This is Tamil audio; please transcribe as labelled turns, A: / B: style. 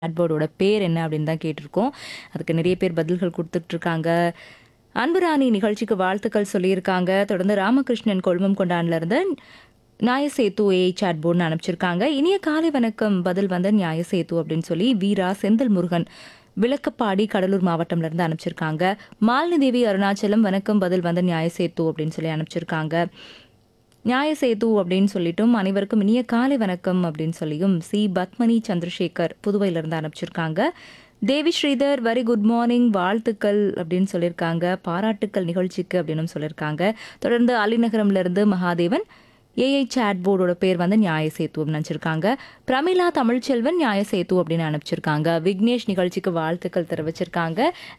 A: சாட்போர்டோட பேர் என்ன அப்படின்னு தான் கேட்டிருக்கோம் அதுக்கு நிறைய பேர் பதில்கள் கொடுத்துட்ருக்காங்க அன்புராணி நிகழ்ச்சிக்கு வாழ்த்துக்கள் சொல்லியிருக்காங்க தொடர்ந்து ராமகிருஷ்ணன் கொழுமம் கொண்டான்ல இருந்து நியாயசேத்து ஏ சாட்போர்ட்னு அனுப்பிச்சிருக்காங்க இனிய காலை வணக்கம் பதில் வந்த நியாயசேத்து அப்படின்னு சொல்லி வீரா செந்தில் முருகன் விளக்கப்பாடி கடலூர் மாவட்டம்ல இருந்து அனுப்பிச்சிருக்காங்க மாலினி தேவி அருணாச்சலம் வணக்கம் பதில் வந்த நியாயசேத்து அப்படின்னு சொல்லி அனுப்பிச்சிருக்காங்க நியாயசேது அப்படின்னு சொல்லிட்டும் அனைவருக்கும் இனிய காலை வணக்கம் அப்படின்னு சொல்லியும் சி பத்மனி சந்திரசேகர் புதுவையிலிருந்து அனுப்பிச்சிருக்காங்க Devi Sridhar very good morning வாழ்த்துக்கள் அப்படின்னு சொல்லியிருக்காங்க பாராட்டுக்கள் நிகழ்ச்சிக்கு அப்படின்னு சொல்லியிருக்காங்க தொடர்ந்து அலிநகரம்ல இருந்து மகாதேவன் ஏஐ சாட் போர்டோட பேர் வந்து நியாயசேத்து அப்படின்னு நினச்சிருக்காங்க பிரமிளா தமிழ்ச்செல்வன் நியாயசேத்து அப்படின்னு அனுப்பிச்சிருக்காங்க விக்னேஷ் நிகழ்ச்சிக்கு வாழ்த்துக்கள் தெரிவிச்சிருக்காங்க